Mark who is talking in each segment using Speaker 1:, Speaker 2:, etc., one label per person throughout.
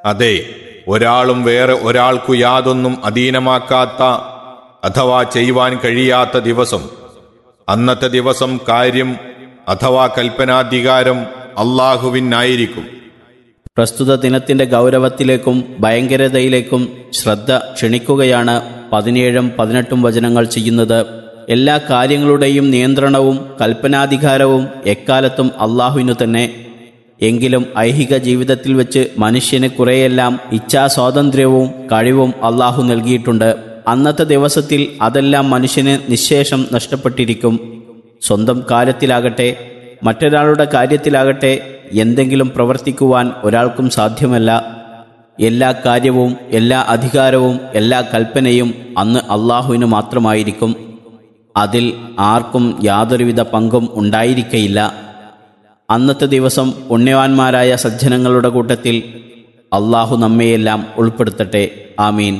Speaker 1: അതെ ഒരാളും വേറെ ഒരാൾക്കു യാതൊന്നും അധീനമാക്കാത്ത അഥവാ ചെയ്യുവാൻ കഴിയാത്ത ദിവസം അന്നത്തെ ദിവസം കാര്യം അഥവാ കൽപ്പനാധികാരം അള്ളാഹുവിനായിരിക്കും
Speaker 2: പ്രസ്തുത ദിനത്തിന്റെ ഗൗരവത്തിലേക്കും ഭയങ്കരതയിലേക്കും ശ്രദ്ധ ക്ഷണിക്കുകയാണ് പതിനേഴും പതിനെട്ടും വചനങ്ങൾ ചെയ്യുന്നത് എല്ലാ കാര്യങ്ങളുടെയും നിയന്ത്രണവും കൽപ്പനാധികാരവും എക്കാലത്തും അള്ളാഹുവിനു തന്നെ എങ്കിലും ഐഹിക ജീവിതത്തിൽ വെച്ച് മനുഷ്യന് കുറെയെല്ലാം ഇച്ഛാസ്വാതന്ത്ര്യവും കഴിവും അള്ളാഹു നൽകിയിട്ടുണ്ട് അന്നത്തെ ദിവസത്തിൽ അതെല്ലാം മനുഷ്യന് നിശേഷം നഷ്ടപ്പെട്ടിരിക്കും സ്വന്തം കാര്യത്തിലാകട്ടെ മറ്റൊരാളുടെ കാര്യത്തിലാകട്ടെ എന്തെങ്കിലും പ്രവർത്തിക്കുവാൻ ഒരാൾക്കും സാധ്യമല്ല എല്ലാ കാര്യവും എല്ലാ അധികാരവും എല്ലാ കൽപ്പനയും അന്ന് അള്ളാഹുവിന് മാത്രമായിരിക്കും അതിൽ ആർക്കും യാതൊരുവിധ പങ്കും ഉണ്ടായിരിക്കയില്ല അന്നത്തെ ദിവസം പുണ്യവാന്മാരായ സജ്ജനങ്ങളുടെ കൂട്ടത്തിൽ അള്ളാഹു നമ്മയെല്ലാം ഉൾപ്പെടുത്തട്ടെ ആമീൻ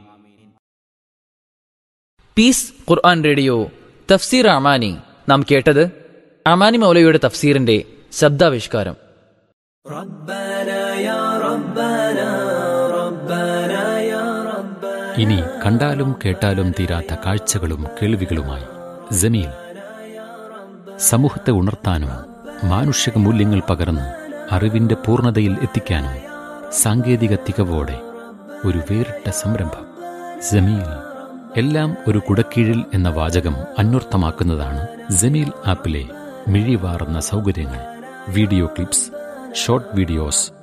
Speaker 3: പീസ് ഖുർആൻ റേഡിയോ തഫ്സീർ അമാനി നാം കേട്ടത് അമാനി മൗലയുടെ തഫ്സീറിന്റെ ശബ്ദാവിഷ്കാരം
Speaker 4: ഇനി കണ്ടാലും കേട്ടാലും തീരാത്ത കാഴ്ചകളും കേൾവികളുമായി ജമീൽ സമൂഹത്തെ ഉണർത്താനും മാനുഷിക മൂല്യങ്ങൾ പകർന്ന് അറിവിന്റെ പൂർണ്ണതയിൽ എത്തിക്കാനും സാങ്കേതിക തികവോടെ ഒരു വേറിട്ട സംരംഭം ജമീൽ എല്ലാം ഒരു കുടക്കീഴിൽ എന്ന വാചകം അന്വർത്ഥമാക്കുന്നതാണ് ജമീൽ ആപ്പിലെ മിഴിവാർന്ന സൗകര്യങ്ങൾ വീഡിയോ ക്ലിപ്സ് ഷോർട്ട് വീഡിയോസ്